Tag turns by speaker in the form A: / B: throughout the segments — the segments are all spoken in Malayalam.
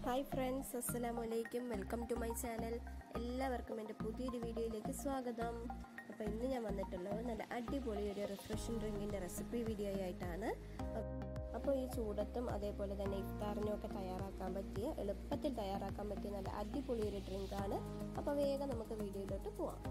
A: ഹായ് ഫ്രണ്ട്സ് അസ്സലാമു അലൈക്കും വെൽക്കം ടു മൈ ചാനൽ എല്ലാവർക്കും എൻ്റെ പുതിയൊരു വീഡിയോയിലേക്ക് സ്വാഗതം അപ്പോൾ ഇന്ന് ഞാൻ വന്നിട്ടുള്ളത് നല്ല അടിപൊളി ഒരു റിഫ്രഷിംഗ് ഡ്രിങ്കിൻ്റെ റെസിപ്പി വീഡിയോ ആയിട്ടാണ് അപ്പോൾ ഈ ചൂടത്തും അതേപോലെ തന്നെ ഇഫ്താറിനും ഒക്കെ തയ്യാറാക്കാൻ പറ്റിയ എളുപ്പത്തിൽ തയ്യാറാക്കാൻ പറ്റിയ നല്ല അടിപൊളി ഒരു ഡ്രിങ്കാണ് അപ്പോൾ വേഗം നമുക്ക് വീഡിയോയിലോട്ട് പോവാം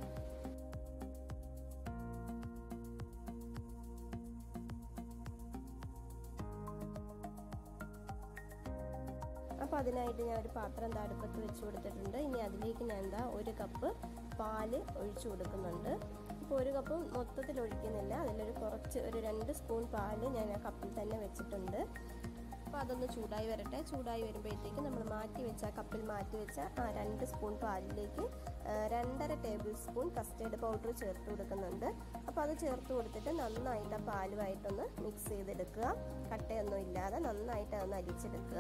A: അപ്പോൾ അതിനായിട്ട് ഞാൻ ഒരു പാത്രം എന്താ അടുപ്പത്ത് വെച്ച് കൊടുത്തിട്ടുണ്ട് ഇനി അതിലേക്ക് ഞാൻ എന്താ ഒരു കപ്പ് പാല് ഒഴിച്ചു കൊടുക്കുന്നുണ്ട് ഇപ്പോൾ ഒരു കപ്പ് മൊത്തത്തിൽ ഒഴിക്കുന്നില്ല അതിലൊരു കുറച്ച് ഒരു രണ്ട് സ്പൂൺ പാല് ഞാൻ ആ കപ്പിൽ തന്നെ വെച്ചിട്ടുണ്ട് അപ്പോൾ അതൊന്ന് ചൂടായി വരട്ടെ ചൂടായി വരുമ്പോഴത്തേക്ക് നമ്മൾ മാറ്റി വെച്ച ആ കപ്പിൽ മാറ്റി വെച്ച ആ രണ്ട് സ്പൂൺ പാലിലേക്ക് രണ്ടര ടേബിൾ സ്പൂൺ കസ്റ്റേർഡ് പൗഡർ ചേർത്ത് കൊടുക്കുന്നുണ്ട് അപ്പോൾ അത് ചേർത്ത് കൊടുത്തിട്ട് നന്നായിട്ട് ആ പാലുമായിട്ടൊന്ന് മിക്സ് ചെയ്തെടുക്കുക കട്ടയൊന്നും ഇല്ലാതെ നന്നായിട്ട് അതൊന്ന് അരിച്ചെടുക്കുക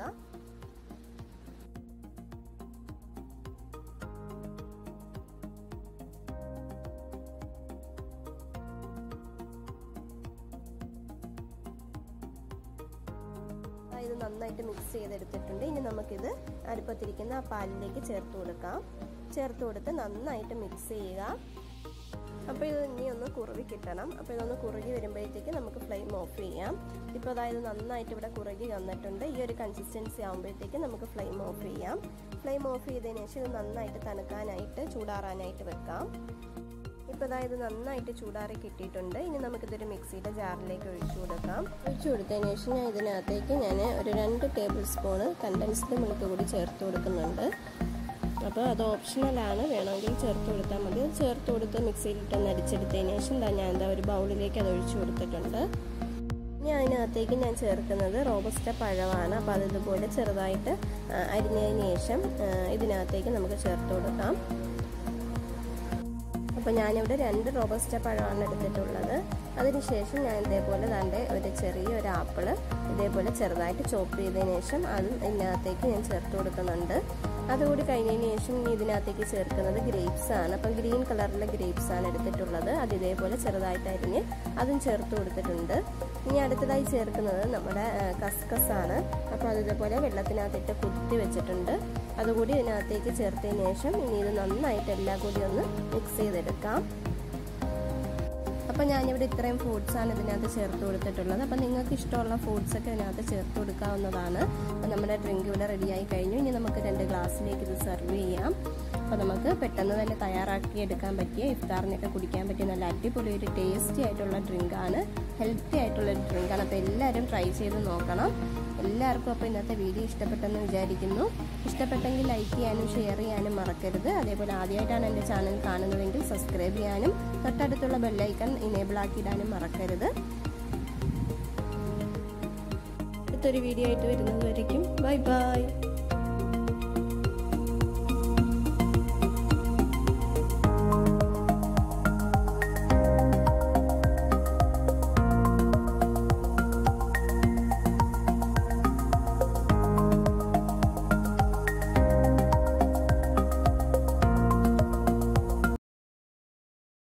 A: ഇത് നന്നായിട്ട് മിക്സ് ചെയ്തെടുത്തിട്ടുണ്ട് ഇനി നമുക്കിത് അടുപ്പത്തിരിക്കുന്ന ആ പാലിലേക്ക് ചേർത്ത് കൊടുക്കാം ചേർത്ത് കൊടുത്ത് നന്നായിട്ട് മിക്സ് ചെയ്യുക അപ്പോൾ ഇത് ഇനി ഒന്ന് കുറുകി കിട്ടണം അപ്പോൾ ഇതൊന്ന് കുറുകി വരുമ്പോഴത്തേക്ക് നമുക്ക് ഫ്ലെയിം ഓഫ് ചെയ്യാം ഇപ്പോൾ അതായത് നന്നായിട്ട് ഇവിടെ കുറുകി വന്നിട്ടുണ്ട് ഈ ഒരു കൺസിസ്റ്റൻസി ആകുമ്പോഴത്തേക്ക് നമുക്ക് ഫ്ലെയിം ഓഫ് ചെയ്യാം ഫ്ലെയിം ഓഫ് ചെയ്തതിന് ശേഷം ഇത് നന്നായിട്ട് തണുക്കാനായിട്ട് ചൂടാറാനായിട്ട് വെക്കാം ഇപ്പോൾ അതായത് നന്നായിട്ട് ചൂടാറി കിട്ടിയിട്ടുണ്ട് ഇനി നമുക്കിതൊരു മിക്സിയുടെ ജാറിലേക്ക് ഒഴിച്ചു കൊടുക്കാം ഒഴിച്ചു കൊടുത്തതിന് ശേഷം ഞാൻ ഇതിനകത്തേക്ക് ഞാൻ ഒരു രണ്ട് ടേബിൾ സ്പൂണ് കണ്ടൻസ്ഡ് മിൽക്ക് കൂടി ചേർത്ത് കൊടുക്കുന്നുണ്ട് അപ്പോൾ അത് ഓപ്ഷണലാണ് വേണമെങ്കിൽ ചേർത്ത് കൊടുത്താൽ മതി അത് ചേർത്ത് കൊടുത്ത് മിക്സിയിലിട്ടൊന്ന് അടിച്ചെടുത്തതിന് ശേഷം എന്താ ഞാൻ എന്താ ഒരു ബൗളിലേക്ക് അത് ഒഴിച്ചു കൊടുത്തിട്ടുണ്ട് ഇനി അതിനകത്തേക്ക് ഞാൻ ചേർക്കുന്നത് റോബസ്റ്റ പഴമാണ് അപ്പോൾ അത് ഇതുപോലെ ചെറുതായിട്ട് അരിഞ്ഞതിന് ശേഷം ഇതിനകത്തേക്ക് നമുക്ക് ചേർത്ത് കൊടുക്കാം അപ്പോൾ ഞാനിവിടെ രണ്ട് റോബസ്റ്റ പഴമാണ് എടുത്തിട്ടുള്ളത് അതിനുശേഷം ഞാൻ ഇതേപോലെ തൻ്റെ ഒരു ചെറിയ ഒരു ആപ്പിൾ ഇതേപോലെ ചെറുതായിട്ട് ചോപ്പ് ചെയ്തതിന് ശേഷം അത് ഇതിനകത്തേക്ക് ഞാൻ ചേർത്ത് കൊടുക്കുന്നുണ്ട് അതുകൂടി കഴിഞ്ഞതിന് ശേഷം ഇനി ഇതിനകത്തേക്ക് ചേർക്കുന്നത് ഗ്രേപ്സ് ആണ് അപ്പം ഗ്രീൻ കളറിലെ ഗ്രേപ്സ് ആണ് എടുത്തിട്ടുള്ളത് അത് ഇതേപോലെ ചെറുതായിട്ട് അരിഞ്ഞ് അതും ചേർത്ത് കൊടുത്തിട്ടുണ്ട് ഇനി അടുത്തതായി ചേർക്കുന്നത് നമ്മുടെ കസ്കസ് ആണ് അപ്പോൾ അത് ഇതേപോലെ വെള്ളത്തിനകത്തിട്ട് കുത്തി വെച്ചിട്ടുണ്ട് അതുകൂടി ഇതിനകത്തേക്ക് ചേർത്തതിന് ശേഷം ഇനി ഇത് നന്നായിട്ട് എല്ലാം കൂടി ഒന്ന് മിക്സ് ചെയ്തെടുക്കാം അപ്പോൾ ഞാനിവിടെ ഇത്രയും ഫ്രൂട്ട്സാണ് ഇതിനകത്ത് ചേർത്ത് കൊടുത്തിട്ടുള്ളത് അപ്പോൾ നിങ്ങൾക്ക് ഇഷ്ടമുള്ള ഫ്രൂട്ട്സൊക്കെ ഇതിനകത്ത് ചേർത്ത് കൊടുക്കാവുന്നതാണ് അപ്പോൾ നമ്മുടെ ഡ്രിങ്ക് ഇവിടെ റെഡിയായി കഴിഞ്ഞു ഇനി നമുക്ക് രണ്ട് ഗ്ലാസ്സിലേക്ക് ഇത് സെർവ് ചെയ്യാം അപ്പോൾ നമുക്ക് പെട്ടെന്ന് തന്നെ തയ്യാറാക്കി എടുക്കാൻ പറ്റിയ ഇഫ്താറിനൊക്കെ കുടിക്കാൻ പറ്റിയ നല്ല അടിപൊളി ഒരു ടേസ്റ്റി ആയിട്ടുള്ള ഡ്രിങ്കാണ് ഹെൽത്തി ആയിട്ടുള്ള ഒരു ഡ്രിങ്കാണ് അപ്പോൾ എല്ലാവരും ട്രൈ ചെയ്ത് നോക്കണം എല്ലാവർക്കും അപ്പോൾ ഇന്നത്തെ വീഡിയോ ഇഷ്ടപ്പെട്ടെന്ന് വിചാരിക്കുന്നു ഇഷ്ടപ്പെട്ടെങ്കിൽ ലൈക്ക് ചെയ്യാനും ഷെയർ ചെയ്യാനും മറക്കരുത് അതേപോലെ ആദ്യമായിട്ടാണ് എൻ്റെ ചാനൽ കാണുന്നതെങ്കിൽ സബ്സ്ക്രൈബ് ചെയ്യാനും തൊട്ടടുത്തുള്ള ബെല്ലൈക്കൺ ഇനേബിൾ ആക്കിയിടാനും മറക്കരുത് അടുത്തൊരു വീഡിയോ ആയിട്ട് വരുന്നത് വരയ്ക്കും ബൈ ബൈ